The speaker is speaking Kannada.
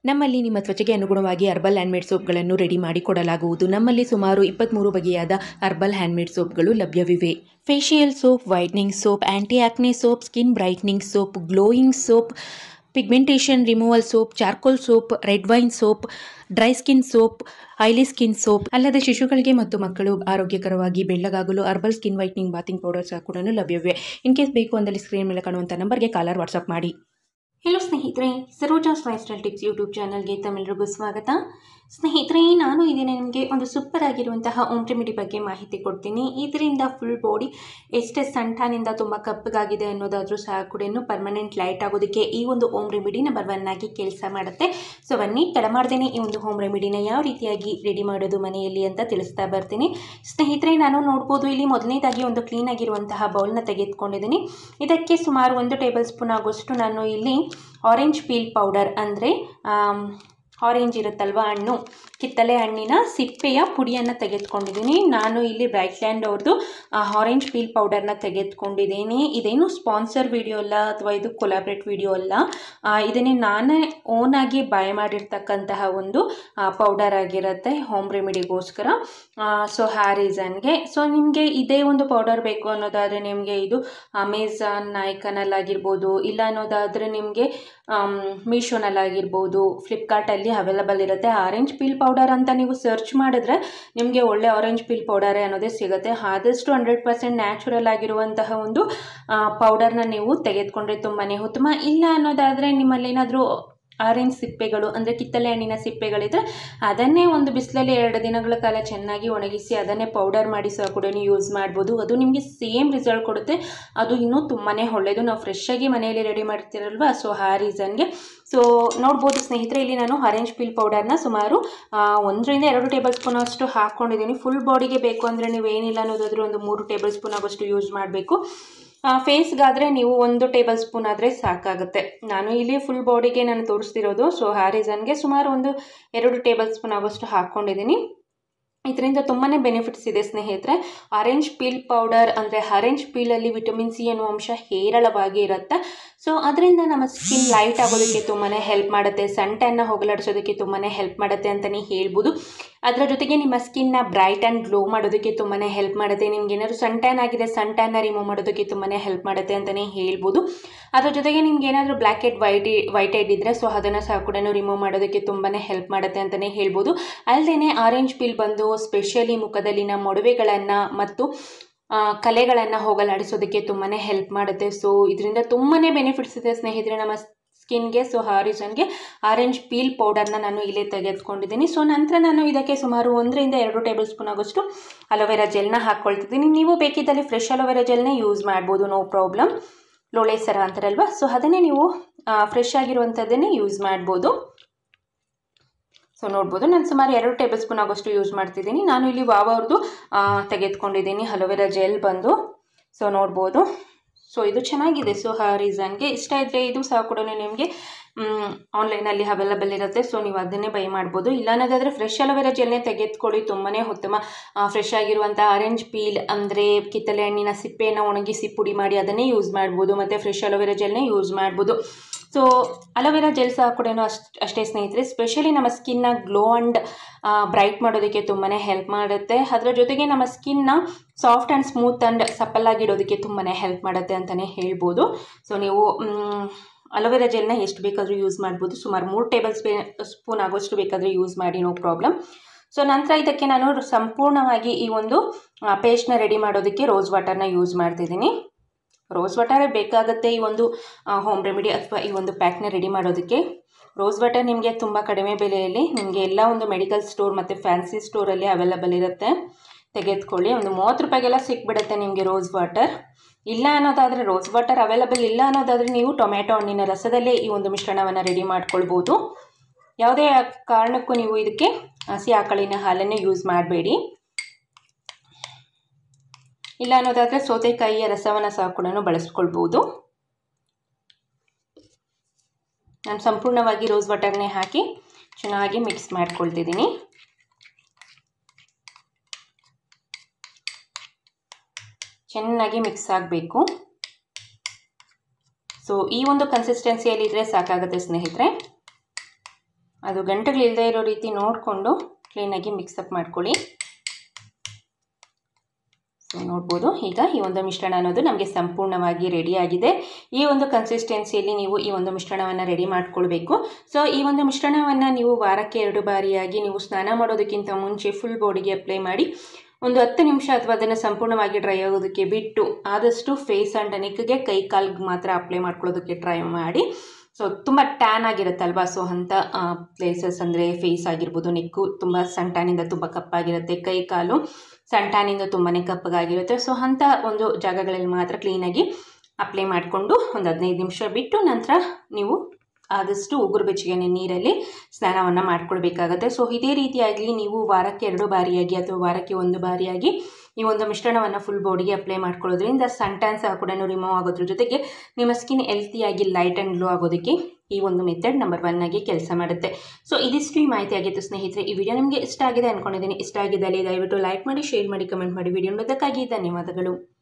ನಮ್ಮಲ್ಲಿ ನಿಮ್ಮ ತ್ವಚೆಗೆ ಅನುಗುಣವಾಗಿ ಹರ್ಬಲ್ ಹ್ಯಾಂಡ್ಮೇಡ್ ಸೋಪ್ಗಳನ್ನು ರೆಡಿ ಮಾಡಿ ಕೊಡಲಾಗುವುದು ನಮ್ಮಲ್ಲಿ ಸುಮಾರು ಇಪ್ಪತ್ತ್ಮೂರು ಬಗೆಯಾದ ಹರ್ಬಲ್ ಹ್ಯಾಂಡ್ಮೇಡ್ ಸೋಪ್ಗಳು ಲಭ್ಯವಿವೆ facial soap whitening soap anti acne soap skin brightening soap glowing soap pigmentation removal soap charcoal soap red wine soap dry skin soap oily skin soap ಅಲ್ಲದೆ ಶಿಶುಗಳಿಗೆ ಮತ್ತು ಮಕ್ಕಳು ಆರೋಗ್ಯಕರವಾಗಿ ಬೆಳ್ಳಗಾಗಲು herbal skin whitening bathing powder ಸಹ ಕೂಡ ಲಭ್ಯವಿವೆ ಇನ್ ಕೇಸ್ ಬೇಕು ಅಂದಲ್ಲಿ ಸ್ಕ್ರೀನ್ ಮೇಲೆ ಕಾಣುವಂಥ ನಂಬರ್ಗೆ ಕಾಲರ್ ವಾಟ್ಸಪ್ ಮಾಡಿ ಹೆಲೋ ಸ್ನೇಹಿತರೆ Saroja's lifestyle tips YouTube ಚಾನಲ್ಗೆ ತಮ್ಮೆಲ್ಲರಿಗೂ ಸ್ವಾಗತ ಸ್ನೇಹಿತರೆ ನಾನು ಇದನ್ನು ನಿಮಗೆ ಒಂದು ಸೂಪರ್ ಆಗಿರುವಂತಹ ಓಮ್ ರೆಮಿಡಿ ಬಗ್ಗೆ ಮಾಹಿತಿ ಕೊಡ್ತೀನಿ ಇದರಿಂದ ಫುಲ್ ಬಾಡಿ ಎಷ್ಟೇ ಸಣ್ಟಾನಿಂದ ತುಂಬ ಕಪ್ಪಗಾಗಿದೆ ಅನ್ನೋದಾದರೂ ಸಹ ಕೂಡ ಪರ್ಮನೆಂಟ್ ಲೈಟ್ ಆಗೋದಕ್ಕೆ ಈ ಒಂದು ಓಮ್ ರೆಮಿಡಿ ನಂಬರ್ ಒನ್ ಆಗಿ ಕೆಲಸ ಮಾಡುತ್ತೆ ಸೊ ಬನ್ನಿ ತಡ ಮಾಡ್ದೇನೆ ಈ ಒಂದು ಹೋಮ್ ರೆಮಿಡಿನ ಯಾವ ರೀತಿಯಾಗಿ ರೆಡಿ ಮಾಡೋದು ಮನೆಯಲ್ಲಿ ಅಂತ ತಿಳಿಸ್ತಾ ಬರ್ತೀನಿ ಸ್ನೇಹಿತರೆ ನಾನು ನೋಡ್ಬೋದು ಇಲ್ಲಿ ಮೊದಲನೇದಾಗಿ ಒಂದು ಕ್ಲೀನ್ ಆಗಿರುವಂತಹ ಬೌಲ್ನ ತೆಗೆದುಕೊಂಡಿದ್ದೀನಿ ಇದಕ್ಕೆ ಸುಮಾರು ಒಂದು ಟೇಬಲ್ ಸ್ಪೂನ್ ಆಗೋಷ್ಟು ನಾನು ಇಲ್ಲಿ ಆರೆಂಜ್ ಪೀಲ್ ಪೌಡರ್ ಅಂದರೆ ಆರೆಂಜ್ ಇರುತ್ತಲ್ವ ಹಣ್ಣು ಕಿತ್ತಳೆ ಹಣ್ಣಿನ ಸಿಪ್ಪೆಯ ಪುಡಿಯನ್ನು ತೆಗೆದುಕೊಂಡಿದ್ದೀನಿ ನಾನು ಇಲ್ಲಿ ಬ್ರೈಟ್ ಲ್ಯಾಂಡ್ ಅವ್ರದ್ದು ಆರೆಂಜ್ ಪೀಲ್ ಪೌಡರ್ನ ತೆಗೆದುಕೊಂಡಿದ್ದೀನಿ ಇದೇನು ಸ್ಪಾನ್ಸರ್ ವಿಡಿಯೋ ಅಲ್ಲ ಅಥವಾ ಇದು ಕೊಲಾಬ್ರೇಟ್ ವಿಡಿಯೋ ಅಲ್ಲ ಆ, ಇದನ್ನೇ ನಾನೇ ಓನಾಗಿ ಬೈ ಮಾಡಿರ್ತಕ್ಕಂತಹ ಒಂದು ಪೌಡರ್ ಆಗಿರುತ್ತೆ ಹೋಮ್ ರೆಮಿಡಿಗೋಸ್ಕರ ಸೊ ಆ ರೀಸನ್ಗೆ ಸೊ ನಿಮಗೆ ಇದೇ ಒಂದು ಪೌಡರ್ ಬೇಕು ಅನ್ನೋದಾದರೆ ನಿಮಗೆ ಇದು ಅಮೆಝಾನ್ ನಾಯ್ಕನಲ್ಲಾಗಿರ್ಬೋದು ಇಲ್ಲ ಅನ್ನೋದಾದರೆ ನಿಮಗೆ ಮೀಶೋನಲ್ಲಾಗಿರ್ಬೋದು ಫ್ಲಿಪ್ಕಾರ್ಟಲ್ಲಿ ಅವೈಲಬಲ್ ಇರುತ್ತೆ ಆರೆಂಜ್ ಪೀಲ್ ಪೌಡರ್ ಅಂತ ನೀವು ಸರ್ಚ್ ಮಾಡಿದ್ರೆ ನಿಮಗೆ ಒಳ್ಳೆ ಆರೆಂಜ್ ಪೀಲ್ ಪೌಡರೇ ಅನ್ನೋದೇ ಸಿಗುತ್ತೆ ಆದಷ್ಟು ಹಂಡ್ರೆಡ್ ಪರ್ಸೆಂಟ್ ನ್ಯಾಚುರಲ್ ಆಗಿರುವಂತಹ ಒಂದು ಪೌಡರ್ನ ನೀವು ತೆಗೆದುಕೊಂಡ್ರೆ ತುಂಬಾ ಉತ್ತಮ ಇಲ್ಲ ಅನ್ನೋದಾದರೆ ನಿಮ್ಮಲ್ಲಿ ಏನಾದರೂ ಆರೆಂಜ್ ಸಿಪ್ಪೆಗಳು ಅಂದರೆ ಕಿತ್ತಳೆ ಹಣ್ಣಿನ ಸಿಪ್ಪೆಗಳಿದ್ರೆ ಅದನ್ನೇ ಒಂದು ಬಿಸಿಲಲ್ಲಿ ಎರಡು ದಿನಗಳ ಕಾಲ ಚೆನ್ನಾಗಿ ಒಣಗಿಸಿ ಅದನ್ನೇ ಪೌಡರ್ ಮಾಡಿ ಸಹ ಕೂಡ ನೀವು ಯೂಸ್ ಮಾಡ್ಬೋದು ಅದು ನಿಮಗೆ ಸೇಮ್ ರಿಸಲ್ಟ್ ಕೊಡುತ್ತೆ ಅದು ಇನ್ನೂ ತುಂಬಾ ಒಳ್ಳೆಯದು ನಾವು ಫ್ರೆಶ್ ಆಗಿ ಮನೆಯಲ್ಲಿ ರೆಡಿ ಮಾಡ್ತಿರಲ್ವ ಸೊ ಆ ರೀಸನ್ಗೆ ಸೊ ನೋಡ್ಬೋದು ಸ್ನೇಹಿತರೆ ಇಲ್ಲಿ ನಾನು ಆರೆಂಜ್ ಪೀಲ್ ಪೌಡರ್ನ ಸುಮಾರು ಆ, ಒಂದರಿಂದ ಎರಡು ಟೇಬಲ್ ಸ್ಪೂನ್ ಅಷ್ಟು ಹಾಕ್ಕೊಂಡಿದ್ದೀನಿ ಫುಲ್ ಬಾಡಿಗೆ ಬೇಕು ಅಂದರೆ ನೀವು ಏನಿಲ್ಲ ಅನ್ನೋದಾದರೂ ಒಂದು ಮೂರು ಟೇಬಲ್ ಸ್ಪೂನ್ ಆಗೋಷ್ಟು ಯೂಸ್ ಮಾಡಬೇಕು ಫೇಸ್ಗಾದರೆ ನೀವು ಒಂದು ಟೇಬಲ್ ಸ್ಪೂನ್ ಆದರೆ ಸಾಕಾಗುತ್ತೆ ನಾನು ಇಲ್ಲಿ ಫುಲ್ ಬಾಡಿಗೆ ನಾನು ತೋರಿಸ್ತಿರೋದು ಸೊ ಆ ರೀಸನ್ಗೆ ಸುಮಾರು ಒಂದು ಎರಡು ಟೇಬಲ್ ಸ್ಪೂನ್ ಆಗೋಷ್ಟು ಹಾಕ್ಕೊಂಡಿದ್ದೀನಿ ಇದರಿಂದ ತುಂಬಾ ಬೆನಿಫಿಟ್ಸ್ ಇದೆ ಸ್ನೇಹಿತರೆ ಆರೆಂಜ್ ಪೀಲ್ ಪೌಡರ್ ಅಂದರೆ ಆರೆಂಜ್ ಪೀಲಲ್ಲಿ ವಿಟಮಿನ್ ಸಿ ಅನ್ನೋ ಅಂಶ ಹೇರಳವಾಗಿ ಇರುತ್ತೆ ಸೊ ಅದರಿಂದ ನಮ್ಮ ಸ್ಕಿನ್ ಲೈಟ್ ಆಗೋದಕ್ಕೆ ತುಂಬಾ ಹೆಲ್ಪ್ ಮಾಡುತ್ತೆ ಸನ್ ಟ್ಯಾನ್ನ ಹೋಗಲಾಡಿಸೋದಕ್ಕೆ ತುಂಬಾ ಹೆಲ್ಪ್ ಮಾಡುತ್ತೆ ಅಂತಲೇ ಹೇಳ್ಬೋದು ಅದರ ಜೊತೆಗೆ ನಿಮ್ಮ ಸ್ಕಿನ್ನ ಬ್ರೈಟ್ ಆ್ಯಂಡ್ ಗ್ಲೋ ಮಾಡೋದಕ್ಕೆ ತುಂಬಾ ಹೆಲ್ಪ್ ಮಾಡುತ್ತೆ ನಿಮ್ಗೆ ಏನಾದ್ರು ಸನ್ ಟ್ಯಾನ್ ಆಗಿದೆ ಸನ್ ಟ್ಯಾನ್ನ ರಿಮೂವ್ ಮಾಡೋದಕ್ಕೆ ತುಂಬಾ ಹೆಲ್ಪ್ ಮಾಡುತ್ತೆ ಅಂತಲೇ ಹೇಳ್ಬೋದು ಅದ್ರ ಜೊತೆಗೆ ನಿಮ್ಗೆ ಏನಾದರೂ blackhead white whitehead ಇದ್ದರೆ ಸೊ ಅದನ್ನು ಸಹ ಕೂಡ ರಿಮೂವ್ ಮಾಡೋದಕ್ಕೆ ತುಂಬಾ ಹೆಲ್ಪ್ ಮಾಡುತ್ತೆ ಅಂತಲೇ ಹೇಳ್ಬೋದು ಅಲ್ಲದೆ ಆರೆಂಜ್ ಪೀಲ್ ಬಂದು ಸ್ಪೆಷಲಿ ಮುಖದಲ್ಲಿನ ಮೊಡವೆಗಳನ್ನು ಮತ್ತು ಕಲೆಗಳನ್ನು ಹೋಗಲಾಡಿಸೋದಕ್ಕೆ ತುಂಬಾ ಹೆಲ್ಪ್ ಮಾಡುತ್ತೆ ಸೊ ಇದರಿಂದ ತುಂಬಾ ಬೆನಿಫಿಟ್ಸ್ ಇದೆ ಸ್ನೇಹಿತರೆ ನಮ್ಮ ಸ್ಕಿನ್ಗೆ ಸೊ ಆ ರೀಸನ್ಗೆ ಆರೆಂಜ್ ಪೀಲ್ ಪೌಡರ್ನ ನಾನು ಇಲ್ಲೇ ತೆಗೆದುಕೊಂಡಿದ್ದೀನಿ ಸೊ ನಂತರ ನಾನು ಇದಕ್ಕೆ ಸುಮಾರು ಒಂದರಿಂದ ಎರಡು ಟೇಬಲ್ ಸ್ಪೂನ್ ಆಗೋಷ್ಟು ಅಲೋವೆರಾ ಜೆಲ್ನ ಹಾಕ್ಕೊಳ್ತಿದ್ದೀನಿ ನೀವು ಬೇಕಿದ್ದಲ್ಲಿ ಫ್ರೆಶ್ ಅಲೋವೆರಾ ಜೆಲ್ನೇ ಯೂಸ್ ಮಾಡ್ಬೋದು ನೋ ಪ್ರಾಬ್ಲಮ್ ಲೋಳೆ ಸರ ಅಂತಾರಲ್ವ ಸೊ ಅದನ್ನೇ ನೀವು ಫ್ರೆಶ್ ಆಗಿರುವಂಥದ್ದನ್ನೇ ಯೂಸ್ ಮಾಡ್ಬೋದು ಸೊ ನೋಡ್ಬೋದು ನಾನು ಸುಮಾರು ಎರಡು ಟೇಬಲ್ ಸ್ಪೂನ್ ಆಗೋಷ್ಟು ಯೂಸ್ ಮಾಡ್ತಿದ್ದೀನಿ ನಾನು ಇಲ್ಲಿ ವಾವ್ ಅವ್ರದ್ದು ಆ, ತೆಗೆದುಕೊಂಡಿದ್ದೀನಿ ಅಲೋವೆರಾ ಜೆಲ್ ಬಂದು ಸೊ ನೋಡ್ಬೋದು ಸೊ ಇದು ಚೆನ್ನಾಗಿದೆ ಸೊ ಆ ರೀಸನ್ಗೆ ಇಷ್ಟ ಇದ್ದರೆ ಇದು ಸಹ ಕೂಡ ನಿಮಗೆ ಆನ್ಲೈನಲ್ಲಿ ಅವೈಲಬಲ್ ಇರುತ್ತೆ ಸೊ ನೀವು ಅದನ್ನೇ ಬೈ ಮಾಡ್ಬೋದು ಇಲ್ಲ ಅನ್ನೋದಾದರೆ ಫ್ರೆಶ್ ಅಲೋವೆರಾ ಜೆಲ್ನೇ ತೆಗೆದುಕೊಳ್ಳಿ ತುಂಬಾ ಉತ್ತಮ ಫ್ರೆಶ್ ಆಗಿರುವಂಥ ಆರೆಂಜ್ ಪೀಲ್ ಅಂದರೆ ಕಿತ್ತಳೆ ಹಣ್ಣಿನ ಸಿಪ್ಪೆಯನ್ನು ಒಣಗಿಸಿ ಪುಡಿ ಮಾಡಿ ಅದನ್ನೇ ಯೂಸ್ ಮಾಡ್ಬೋದು ಮತ್ತು ಫ್ರೆಶ್ ಅಲೋವೆರಾ ಜೆಲ್ನೇ ಯೂಸ್ ಮಾಡ್ಬೋದು ಸೊ ಅಲೋವೆರಾ ಜೆಲ್ ಸಹ ಕೂಡ ಅಷ್ಟು ಅಷ್ಟೇ ಸ್ನೇಹಿತರೆ ಸ್ಪೆಷಲಿ ನಮ್ಮ ಸ್ಕಿನ್ನ ಗ್ಲೋ ಆ್ಯಂಡ್ ಬ್ರೈಟ್ ಮಾಡೋದಕ್ಕೆ ತುಂಬಾ ಹೆಲ್ಪ್ ಮಾಡುತ್ತೆ ಅದರ ಜೊತೆಗೆ ನಮ್ಮ ಸ್ಕಿನ್ನ ಸಾಫ್ಟ್ ಆ್ಯಂಡ್ ಸ್ಮೂತ್ ಆ್ಯಂಡ್ ಸಪ್ಪಲಾಗಿಡೋದಕ್ಕೆ ತುಂಬಾ ಹೆಲ್ಪ್ ಮಾಡುತ್ತೆ ಅಂತಲೇ ಹೇಳ್ಬೋದು ಸೊ ನೀವು ಅಲೋವೆರಾ ಜೆಲ್ನ ಎಷ್ಟು ಬೇಕಾದರೂ ಯೂಸ್ ಮಾಡ್ಬೋದು ಸುಮಾರು ಮೂರು ಟೇಬಲ್ ಸ್ಪೇ ಸ್ಪೂನ್ ಆಗೋಷ್ಟು ಬೇಕಾದರೆ ಯೂಸ್ ಮಾಡಿ ನೋ ಪ್ರಾಬ್ಲಮ್ ಸೊ ನಂತರ ಇದಕ್ಕೆ ನಾನು ಸಂಪೂರ್ಣವಾಗಿ ಈ ಒಂದು ಪೇಸ್ಟ್ನ ರೆಡಿ ಮಾಡೋದಕ್ಕೆ ರೋಸ್ ವಾಟರ್ನ ಯೂಸ್ ಮಾಡ್ತಿದ್ದೀನಿ ರೋಸ್ ವಾಟರೇ ಬೇಕಾಗುತ್ತೆ ಈ ಒಂದು ಹೋಮ್ ರೆಮಿಡಿ ಅಥವಾ ಈ ಒಂದು ಪ್ಯಾಕ್ನ ರೆಡಿ ಮಾಡೋದಕ್ಕೆ ರೋಸ್ ವಾಟರ್ ನಿಮಗೆ ತುಂಬ ಕಡಿಮೆ ಬೆಲೆಯಲ್ಲಿ ನಿಮಗೆ ಎಲ್ಲ ಒಂದು ಮೆಡಿಕಲ್ ಸ್ಟೋರ್ ಮತ್ತು ಫ್ಯಾನ್ಸಿ ಸ್ಟೋರಲ್ಲಿ ಅವೈಲಬಲ್ ಇರುತ್ತೆ ತೆಗೆದುಕೊಳ್ಳಿ ಒಂದು ಮೂವತ್ತು ರೂಪಾಯಿಗೆಲ್ಲ ಸಿಕ್ಬಿಡುತ್ತೆ ನಿಮಗೆ ರೋಸ್ ವಾಟರ್ ಇಲ್ಲ ಅನ್ನೋದಾದರೆ ರೋಸ್ ವಾಟರ್ ಅವೈಲಬಲ್ ಇಲ್ಲ ಅನ್ನೋದಾದರೆ ನೀವು ಟೊಮೆಟೊ ಹಣ್ಣಿನ ರಸದಲ್ಲೇ ಈ ಒಂದು ಮಿಶ್ರಣವನ್ನು ರೆಡಿ ಮಾಡ್ಕೊಳ್ಬೋದು ಯಾವುದೇ ಕಾರಣಕ್ಕೂ ನೀವು ಇದಕ್ಕೆ ಹಸಿ ಆಕಳಿನ ಹಾಲನ್ನೇ ಯೂಸ್ ಮಾಡಬೇಡಿ ಇಲ್ಲ ಅನ್ನೋದಾದರೆ ಸೌತೆಕಾಯಿಯ ರಸವನ್ನು ಸಹ ಕೂಡ ಬಳಸ್ಕೊಳ್ಬೋದು ನಾನು ಸಂಪೂರ್ಣವಾಗಿ ರೋಸ್ ವಾಟರ್ನೇ ಹಾಕಿ ಚೆನ್ನಾಗಿ ಮಿಕ್ಸ್ ಮಾಡ್ಕೊಳ್ತಿದ್ದೀನಿ ಚೆನ್ನಾಗಿ ಮಿಕ್ಸ್ ಆಗಬೇಕು ಸೊ ಈ ಒಂದು ಕನ್ಸಿಸ್ಟೆನ್ಸಿಯಲ್ಲಿ ಇದ್ದರೆ ಸಾಕಾಗುತ್ತೆ ಸ್ನೇಹಿತರೆ ಅದು ಗಂಟೆಗಳಿಲ್ಲದೆ ಇರೋ ರೀತಿ ನೋಡಿಕೊಂಡು ಕ್ಲೀನಾಗಿ ಮಿಕ್ಸಪ್ ಮಾಡ್ಕೊಳ್ಳಿ ಸೊ ನೋಡ್ಬೋದು ಈಗ ಈ ಒಂದು ಮಿಶ್ರಣ ಅನ್ನೋದು ನಮಗೆ ಸಂಪೂರ್ಣವಾಗಿ ರೆಡಿಯಾಗಿದೆ ಈ ಒಂದು ಕನ್ಸಿಸ್ಟೆನ್ಸಿಯಲ್ಲಿ ನೀವು ಈ ಒಂದು ಮಿಶ್ರಣವನ್ನು ರೆಡಿ ಮಾಡ್ಕೊಳ್ಬೇಕು ಸೊ ಈ ಒಂದು ಮಿಶ್ರಣವನ್ನು ನೀವು ವಾರಕ್ಕೆ ಎರಡು ಬಾರಿಯಾಗಿ ನೀವು ಸ್ನಾನ ಮಾಡೋದಕ್ಕಿಂತ ಮುಂಚೆ ಫುಲ್ ಬಾಡಿಗೆ ಅಪ್ಲೈ ಮಾಡಿ ಒಂದು ಹತ್ತು ನಿಮಿಷ ಅಥವಾ ಅದನ್ನು ಸಂಪೂರ್ಣವಾಗಿ ಡ್ರೈ ಆಗೋದಕ್ಕೆ ಬಿಟ್ಟು ಆದಷ್ಟು ಫೇಸ್ ಆ್ಯಂಡ್ ನೆಕ್ಗೆ ಕೈ ಕಾಲ್ಗೆ ಮಾತ್ರ ಅಪ್ಲೈ ಮಾಡ್ಕೊಳ್ಳೋದಕ್ಕೆ ಟ್ರೈ ಮಾಡಿ ಸೊ ತುಂಬ ಟ್ಯಾನ್ ಆಗಿರುತ್ತಲ್ವಾ ಸೊ ಅಂಥ ಪ್ಲೇಸಸ್ ಅಂದರೆ ಫೇಸ್ ಆಗಿರ್ಬೋದು ನೆಕ್ಕು ತುಂಬ ಸಣ್ಣ ಟ್ಯಾನಿಂದ ತುಂಬ ಕಪ್ಪಾಗಿರುತ್ತೆ ಕೈ ಕಾಲು ಸಣ್ಣ ಟ್ಯಾನಿಂದ ತುಂಬಾ ಕಪ್ಪಗಾಗಿರುತ್ತೆ ಸೊ ಅಂಥ ಒಂದು ಜಾಗಗಳಲ್ಲಿ ಮಾತ್ರ ಕ್ಲೀನಾಗಿ ಅಪ್ಲೈ ಮಾಡಿಕೊಂಡು ಒಂದು ಹದಿನೈದು ನಿಮಿಷ ಬಿಟ್ಟು ನಂತರ ನೀವು ಆದಷ್ಟು ಉಗುರು ಬೆಚ್ಚಗೆ ನೀರಲ್ಲಿ ಸ್ನಾನವನ್ನು ಮಾಡ್ಕೊಳ್ಬೇಕಾಗತ್ತೆ ಸೊ ಇದೇ ರೀತಿಯಾಗಿ ನೀವು ವಾರಕ್ಕೆ ಎರಡು ಬಾರಿಯಾಗಿ ಅಥವಾ ವಾರಕ್ಕೆ ಒಂದು ಬಾರಿಯಾಗಿ ಈ ಒಂದು ಮಿಶ್ರಣವನ್ನು ಫುಲ್ ಬಾಡಿಗೆ ಅಪ್ಲೈ ಮಾಡ್ಕೊಳ್ಳೋದ್ರಿಂದ ಸನ್ ಟ್ಯಾನ್ ಸಹ ಕೂಡ ರಿಮೂವ್ ಆಗೋದ್ರ ಜೊತೆಗೆ ನಿಮ್ಮ ಸ್ಕಿನ್ ಹೆಲ್ತಿಯಾಗಿ ಲೈಟ್ ಆ್ಯಂಡ್ ಗ್ಲೋ ಆಗೋದಕ್ಕೆ ಈ ಒಂದು ಮೆಥಡ್ ನಂಬರ್ ಒನ್ ಆಗಿ ಕೆಲಸ ಮಾಡುತ್ತೆ ಸೊ ಇದಿಷ್ಟು ಈ ಮಾಹಿತಿ ಆಗಿತ್ತು ಸ್ನೇಹಿತರೆ ಈ ವಿಡಿಯೋ ನಿಮಗೆ ಇಷ್ಟ ಆಗಿದೆ ಅಂದ್ಕೊಂಡಿದ್ದೀನಿ ಇಷ್ಟ ಆಗಿದ್ದಲ್ಲಿ ದಯವಿಟ್ಟು ಲೈಕ್ ಮಾಡಿ ಶೇರ್ ಮಾಡಿ ಕಮೆಂಟ್ ಮಾಡಿ ವಿಡಿಯೋ ನೋಡೋದಕ್ಕಾಗಿ ಧನ್ಯವಾದಗಳು